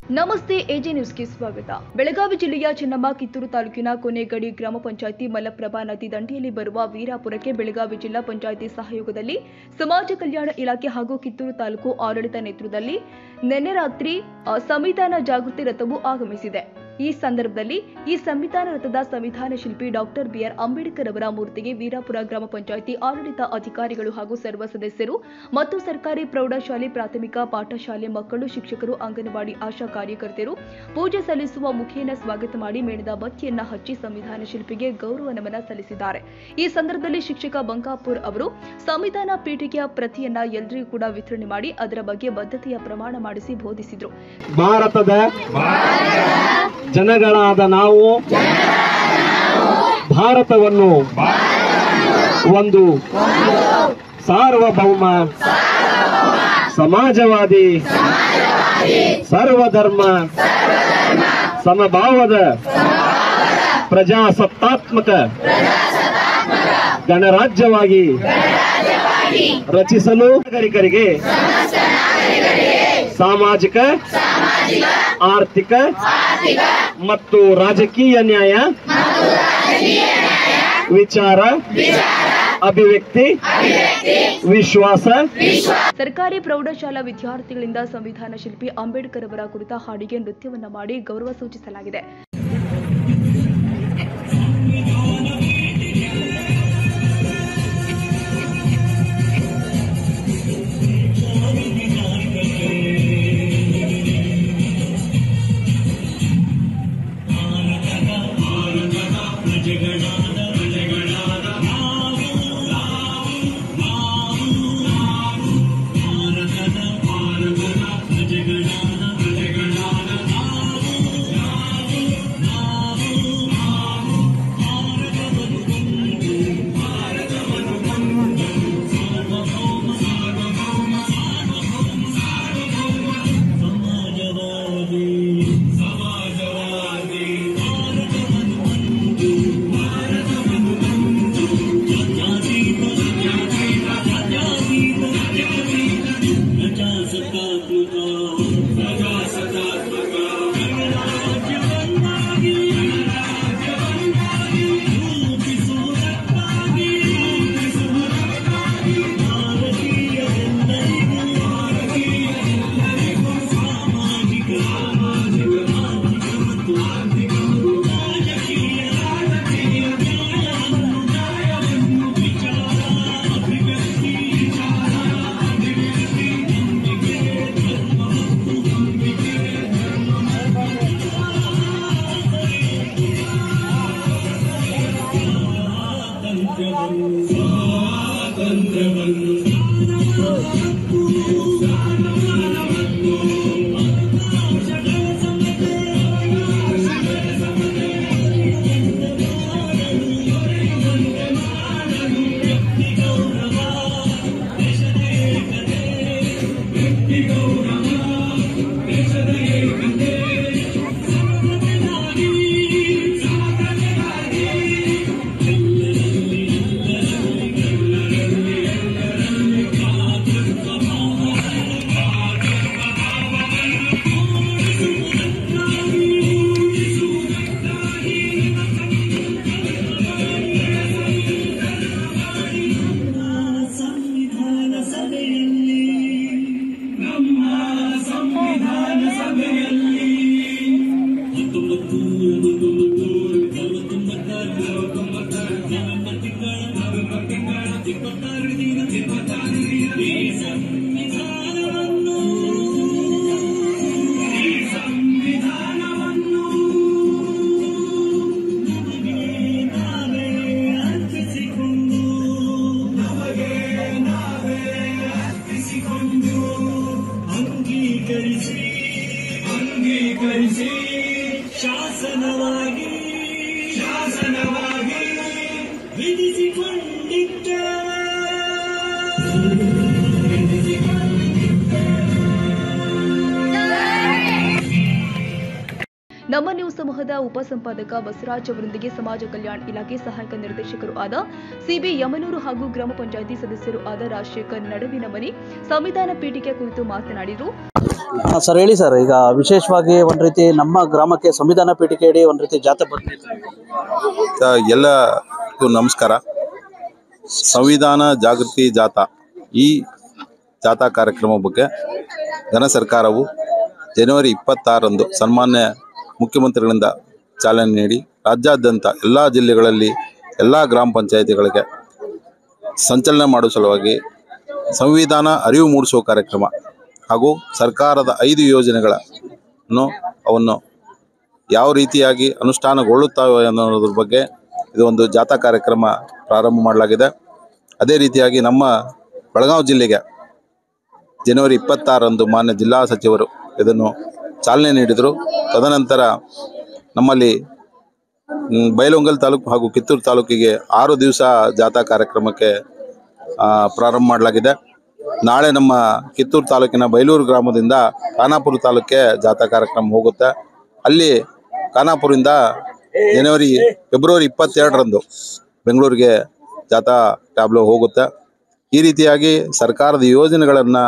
ನಮಸ್ತೆ ಎಜೆ ನ್ಯೂಸ್ಗೆ ಸ್ವಾಗತ ಬೆಳಗಾವಿ ಜಿಲ್ಲೆಯ ಚೆನ್ನಮ್ಮ ಕಿತ್ತೂರು ತಾಲೂಕಿನ ಕೊನೆಗಡಿ ಗ್ರಾಮ ಪಂಚಾಯಿತಿ ಮಲಪ್ರಭಾ ನದಿ ದಂಡೆಯಲ್ಲಿ ಬರುವ ವೀರಾಪುರಕ್ಕೆ ಬೆಳಗಾವಿ ಜಿಲ್ಲಾ ಪಂಚಾಯಿತಿ ಸಹಯೋಗದಲ್ಲಿ ಸಮಾಜ ಕಲ್ಯಾಣ ಇಲಾಖೆ ಹಾಗೂ ಕಿತ್ತೂರು ತಾಲೂಕು ಆಡಳಿತ ನೇತೃತ್ವದಲ್ಲಿ ನಿನ್ನೆ ರಾತ್ರಿ ಅ, ಸಂವಿಧಾನ ಜಾಗೃತಿ ರಥವು ಆಗಮಿಸಿದೆ ಈ ಸಂದರ್ಭದಲ್ಲಿ ಈ ಸಂವಿಧಾನ ರಥದ ಸಂವಿಧಾನ ಶಿಲ್ಪಿ ಡಾಕ್ಟರ್ ಬಿಆರ್ ಅಂಬೇಡ್ಕರ್ ಅವರ ಮೂರ್ತಿಗೆ ವೀರಾಪುರ ಗ್ರಾಮ ಪಂಚಾಯಿತಿ ಆಡಳಿತ ಅಧಿಕಾರಿಗಳು ಹಾಗೂ ಸರ್ವ ಸದಸ್ಯರು ಮತ್ತು ಸರ್ಕಾರಿ ಪ್ರೌಢಶಾಲೆ ಪ್ರಾಥಮಿಕ ಪಾಠಶಾಲೆ ಮಕ್ಕಳು ಶಿಕ್ಷಕರು ಅಂಗನವಾಡಿ ಆಶಾ ಕಾರ್ಯಕರ್ತರು ಪೂಜೆ ಸಲ್ಲಿಸುವ ಮುಖೇನ ಸ್ವಾಗತ ಮಾಡಿ ಮೇಣದ ಬತ್ತಿಯನ್ನ ಹಚ್ಚಿ ಸಂವಿಧಾನ ಶಿಲ್ಪಿಗೆ ಗೌರವ ನಮನ ಸಲ್ಲಿಸಿದ್ದಾರೆ ಈ ಸಂದರ್ಭದಲ್ಲಿ ಶಿಕ್ಷಕ ಬಂಕಾಪುರ್ ಅವರು ಸಂವಿಧಾನ ಪೀಠಿಕೆಯ ಪ್ರತಿಯನ್ನ ಎಲ್ಲರಿಗೂ ಕೂಡ ವಿತರಣೆ ಮಾಡಿ ಅದರ ಬಗ್ಗೆ ಬದ್ಧತೆಯ ಪ್ರಮಾಣ ಮಾಡಿಸಿ ಬೋಧಿಸಿದರು ಭಾರತದ ಜನಗಳಾದ ನಾವು ಭಾರತವನ್ನು ಒಂದು ಸಾರ್ವಭೌಮ ಸಮಾಜವಾದಿ ಸರ್ವಧರ್ಮ ಸಮಭಾವದ ಪ್ರಜಾಸತ್ತಾತ್ಮಕ ಗಣರಾಜ್ಯವಾಗಿ ರಚಿಸಲು ನಾಗರಿಕರಿಗೆ ಸಾಮಾಜಿಕ ಆರ್ಥಿಕ ಮತ್ತು ರಾಜಕೀಯ ನ್ಯಾಯ ವಿಚಾರ ಅಭಿವ್ಯಕ್ತಿ ವಿಶ್ವಾಸ ಸರ್ಕಾರಿ ಪ್ರೌಢಶಾಲಾ ವಿದ್ಯಾರ್ಥಿಗಳಿಂದ ಸಂವಿಧಾನ ಶಿಲ್ಪಿ ಅಂಬೇಡ್ಕರ್ ಅವರ ಕುರಿತ ಹಾಡಿಗೆ ನೃತ್ಯವನ್ನ ಮಾಡಿ ಗೌರವ ಸೂಚಿಸಲಾಗಿದೆ ಸಂವಿಧಾನ ಸಭೆಯಲ್ಲಿ ನಮ್ಮ ಸಂವಿಧಾನ ಸಭೆಯಲ್ಲಿ ಹತ್ತೊಂಬತ್ತು ಹತ್ತೊಂಬತ್ತು ನಲವತ್ತೊಂಬತ್ತಾರು ನಲವತ್ತೊಂಬತ್ತಾರು ನವೆಂಬರ್ ತಿಂಗಳ ನವೆಂಬರ್ ತಿಂಗಳ ಇಪ್ಪತ್ತಾರು ದಿನ ಇಪ್ಪತ್ತಾರು ದಿನ ಈ ಸಂವಿಧಾನವನ್ನು ಈ ಸಂವಿಧಾನವನ್ನು ನಮಗೆ ನಾವೇ ಅರ್ಪಿಸಿಕೊಂಡು ನಮಗೆ ನಾವೇ ಅರ್ಪಿಸಿಕೊಂಡು ಅಂಗೀಕರಿಸಿ ಅಂಗೀಕರಿಸಿ ಶಾಸನವಾಗಿ ಶಾಸನವಾಗಿ ವಿಧಿಸಿಕೊಂಡಿದ್ದ ನಮ್ಮ ನ್ಯೂಸ್ ಸಮೂಹದ ಉಪಸಂಪಾದಕ ಬಸವರಾಜ್ ಅವರೊಂದಿಗೆ ಸಮಾಜ ಕಲ್ಯಾಣ ಇಲಾಖೆ ಸಹಾಯಕ ನಿರ್ದೇಶಕರು ಆದ ಸಿಬಿ ಯಮನೂರು ಹಾಗೂ ಗ್ರಾಮ ಪಂಚಾಯಿತಿ ಸದಸ್ಯರು ಆದ ರಾಜಶೇಖರ್ ನಡುವಿನ ಮನಿ ಸಂವಿಧಾನ ಪೀಠಿಕೆ ಕುರಿತು ಮಾತನಾಡಿದರು ಹಾ, ಸರ್ ಹೇಳಿ ಸರ್ ಈಗ ವಿಶೇಷವಾಗಿ ಒಂದ್ ರೀತಿ ನಮ್ಮ ಗ್ರಾಮಕ್ಕೆ ಸಂವಿಧಾನ ಪೀಠಿಕೆ ಅಡಿ ಒಂದ್ ರೀತಿ ಜಾತ್ರೆ ಬರ್ತಿತ್ತು ಸ- ಎಲ್ಲರಿಗೂ ನಮಸ್ಕಾರ ಸಂವಿಧಾನ ಜಾಗೃತಿ ಜಾಥಾ ಈ ಜಾಥಾ ಕಾರ್ಯಕ್ರಮ ಬಗ್ಗೆ ಘನ ಸರ್ಕಾರವು ಜನವರಿ ಇಪ್ಪತ್ತಾರರಂದು ಸನ್ಮಾನ್ಯ ಮುಖ್ಯಮಂತ್ರಿಗಳಿಂದ ಚಾಲನೆ ನೀಡಿ ರಾಜ್ಯಾದ್ಯಂತ ಎಲ್ಲ ಜಿಲ್ಲೆಗಳಲ್ಲಿ ಎಲ್ಲ ಗ್ರಾಮ ಪಂಚಾಯಿತಿಗಳಿಗೆ ಸಂಚಲನ ಮಾಡುವ ಸಲುವಾಗಿ ಸಂವಿಧಾನ ಅರಿವು ಮೂಡಿಸುವ ಕಾರ್ಯಕ್ರಮ ಹಾಗೂ ಸರ್ಕಾರದ ಐದು ಯೋಜನೆಗಳನ್ನು ಅವನ್ನು ಯಾವ ರೀತಿಯಾಗಿ ಅನುಷ್ಠಾನಗೊಳ್ಳುತ್ತವೆ ಅನ್ನೋದ್ರ ಬಗ್ಗೆ ಇದು ಒಂದು ಜಾಥಾ ಕಾರ್ಯಕ್ರಮ ಪ್ರಾರಂಭ ಮಾಡಲಾಗಿದೆ ಅದೇ ರೀತಿಯಾಗಿ ನಮ್ಮ ಬೆಳಗಾವಿ ಜಿಲ್ಲೆಗೆ ಜನವರಿ ಇಪ್ಪತ್ತಾರರಂದು ಮಾನ್ಯ ಜಿಲ್ಲಾ ಸಚಿವರು ಇದನ್ನು ಚಾಲನೆ ನೀಡಿದರು ತದನಂತರ ನಮ್ಮಲ್ಲಿ ಮ್, ಬೈಲಹೊಂಗಲ್ ತಾಲೂಕು ಹಾಗೂ ಕಿತ್ತೂರು ತಾಲೂಕಿಗೆ ಆರು ದಿವಸ ಜಾಥಾ ಕಾರ್ಯಕ್ರಮಕ್ಕೆ ಆ, ಪ್ರಾರಂಭ ಮಾಡಲಾಗಿದೆ ನಾಳೆ ನಮ್ಮ ಕಿತ್ತೂರು ತಾಲೂಕಿನ ಬೈಲೂರು ಗ್ರಾಮದಿಂದ ಖಾನಾಪುರ ತಾಲೂಕಿಗೆ ಜಾಥಾ ಕಾರ್ಯಕ್ರಮ ಹೋಗುತ್ತೆ ಅಲ್ಲಿ ಖಾನಾಪುರಿಂದ ಜನವರಿ ಫೆಬ್ರವರಿ ಇಪ್ಪತ್ತೆರಡರಂದು ಬೆಂಗಳೂರಿಗೆ ಜಾಥಾ ಟ್ಯಾಬ್ಲೋ ಹೋಗುತ್ತೆ ಈ ರೀತಿಯಾಗಿ ಸರ್ಕಾರದ ಯೋಜನೆಗಳನ್ನು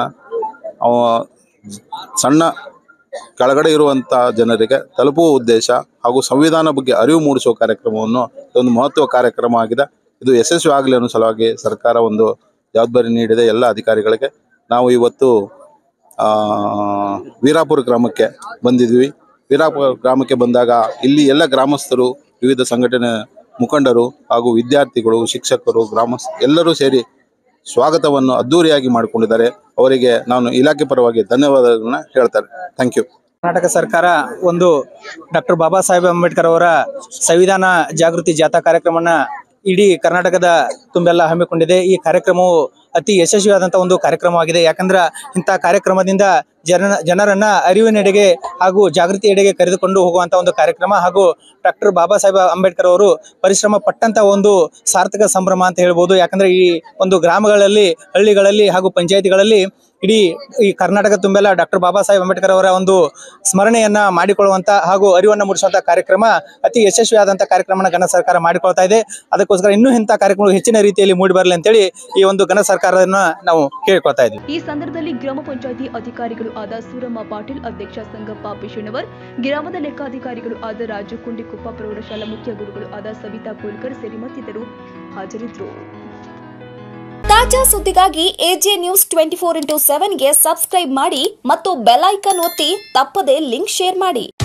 ಸಣ್ಣ ಕೆಳಗಡೆ ಇರುವಂಥ ಜನರಿಗೆ ತಲುಪುವ ಉದ್ದೇಶ ಹಾಗೂ ಸಂವಿಧಾನ ಬಗ್ಗೆ ಅರಿವು ಮೂಡಿಸುವ ಕಾರ್ಯಕ್ರಮವನ್ನು ಒಂದು ಮಹತ್ವ ಕಾರ್ಯಕ್ರಮ ಆಗಿದೆ ಇದು ಯಶಸ್ವಿ ಆಗಲಿ ಅನ್ನೋ ಸಲುವಾಗಿ ಸರ್ಕಾರ ಒಂದು ಜವಾಬ್ದಾರಿ ನೀಡಿದೆ ಎಲ್ಲ ಅಧಿಕಾರಿಗಳಿಗೆ ನಾವು ಇವತ್ತು ಆ, ವೀರಾಪುರ ಗ್ರಾಮಕ್ಕೆ ಬಂದಿದ್ವಿ ವೀರಾಪುರ ಗ್ರಾಮಕ್ಕೆ ಬಂದಾಗ ಇಲ್ಲಿ ಎಲ್ಲ ಗ್ರಾಮಸ್ಥರು ವಿವಿಧ ಸಂಘಟನೆ ಮುಖಂಡರು ಹಾಗೂ ವಿದ್ಯಾರ್ಥಿಗಳು ಶಿಕ್ಷಕರು ಗ್ರಾಮಸ್ ಎಲ್ಲರೂ ಸೇರಿ ಸ್ವಾಗತವನ್ನು ಅದ್ದೂರಿಯಾಗಿ ಮಾಡಿಕೊಂಡಿದ್ದಾರೆ ಅವರಿಗೆ ನಾನು ಇಲಾಖೆ ಪರವಾಗಿ ಧನ್ಯವಾದಗಳನ್ನ ಹೇಳ್ತಾರೆ ಥ್ಯಾಂಕ್ ಯು ಕರ್ನಾಟಕ ಸರ್ಕಾರ ಒಂದು ಡಾಕ್ಟರ್ ಬಾಬಾ ಸಾಹೇಬ್ ಅಂಬೇಡ್ಕರ್ ಅವರ ಸಂವಿಧಾನ ಜಾಗೃತಿ ಜಾಥಾ ಕಾರ್ಯಕ್ರಮನ ಇಡೀ ಕರ್ನಾಟಕದ ತುಂಬೆಲ್ಲ ಹಮ್ಮಿಕೊಂಡಿದೆ ಈ ಕಾರ್ಯಕ್ರಮವು ಅತಿ ಯಶಸ್ವಿಯಾದಂಥ ಒಂದು ಕಾರ್ಯಕ್ರಮವಾಗಿದೆ ಯಾಕಂದ್ರೆ ಇಂಥ ಕಾರ್ಯಕ್ರಮದಿಂದ ಜನ ಜನರನ್ನ ಅರಿವಿನೆಡೆಗೆ ಹಾಗೂ ಜಾಗೃತಿ ಎಡೆಗೆ ಕರೆದುಕೊಂಡು ಹೋಗುವಂತ ಒಂದು ಕಾರ್ಯಕ್ರಮ ಹಾಗೂ ಡಾಕ್ಟರ್ ಬಾಬಾ ಸಾಹೇಬ್ ಅಂಬೇಡ್ಕರ್ ಅವರು ಪರಿಶ್ರಮ ಪಟ್ಟಂತ ಒಂದು ಸಾರ್ಥಕ ಸಂಭ್ರಮ ಅಂತ ಹೇಳ್ಬೋದು ಯಾಕಂದ್ರೆ ಈ ಒಂದು ಗ್ರಾಮಗಳಲ್ಲಿ ಹಳ್ಳಿಗಳಲ್ಲಿ ಹಾಗೂ ಪಂಚಾಯತಿಗಳಲ್ಲಿ ಇಡೀ ಈ ಕರ್ನಾಟಕ ತುಂಬೆಲ್ಲ ಡಾಕ್ಟರ್ ಬಾಬಾ ಸಾಹೇಬ್ ಅಂಬೇಡ್ಕರ್ ಅವರ ಒಂದು ಸ್ಮರಣೆಯನ್ನ ಮಾಡಿಕೊಳ್ಳುವಂತ ಹಾಗೂ ಅರಿವನ್ನ ಮೂಡಿಸುವಂತ ಕಾರ್ಯಕ್ರಮ ಅತಿ ಯಶಸ್ವಿಯಾದಂತ ಕಾರ್ಯಕ್ರಮನ ಘನ ಸರ್ಕಾರ ಮಾಡಿಕೊಳ್ತಾ ಇದೆ ಅದಕ್ಕೋಸ್ಕರ ಇನ್ನೂ ಇಂಥ ಕಾರ್ಯಕ್ರಮಗಳು ಹೆಚ್ಚಿನ ರೀತಿಯಲ್ಲಿ ಮೂಡಿ ಬರಲಿ ಅಂತೇಳಿ ಈ ಒಂದು ಘನ ಸರ್ಕಾರದನ್ನ ನಾವು ಕೇಳ್ಕೊಳ್ತಾ ಇದ್ದೀವಿ ಈ ಸಂದರ್ಭದಲ್ಲಿ ಗ್ರಾಮ ಪಂಚಾಯಿತಿ ಅಧಿಕಾರಿಗಳು ಆದ ಸೂರಮ್ಮ ಪಾಟೀಲ್ ಅಧ್ಯಕ್ಷ ಸಂಗಪ್ಪ ಪಿಶಣ್ಣವರ್ ಗ್ರಾಮದ ಲೆಕ್ಕಾಧಿಕಾರಿಗಳು ಆದ ರಾಜು ಕುಂಡಿಕೊಪ್ಪ ಪ್ರೌಢಶಾಲಾ ಮುಖ್ಯ ಗುರುಗಳು ಆದ ಸವಿತಾ ಕೋಲ್ಕರ್ ಸೇರಿ ಮತ್ತಿತರರು ಹಾಜರಿದ್ದರು ತಾಜಾ ಸುದ್ದಿಗಾಗಿ AJ news twenty four into ಸೆವೆನ್ಗೆ ಸಬ್ಸ್ಕ್ರೈಬ್ ಮಾಡಿ ಮತ್ತು ಬೆಲ್ ಐಕನ್ ಒತ್ತಿ ತಪ್ಪದೇ ಲಿಂಕ್ ಶೇರ್ ಮಾಡಿ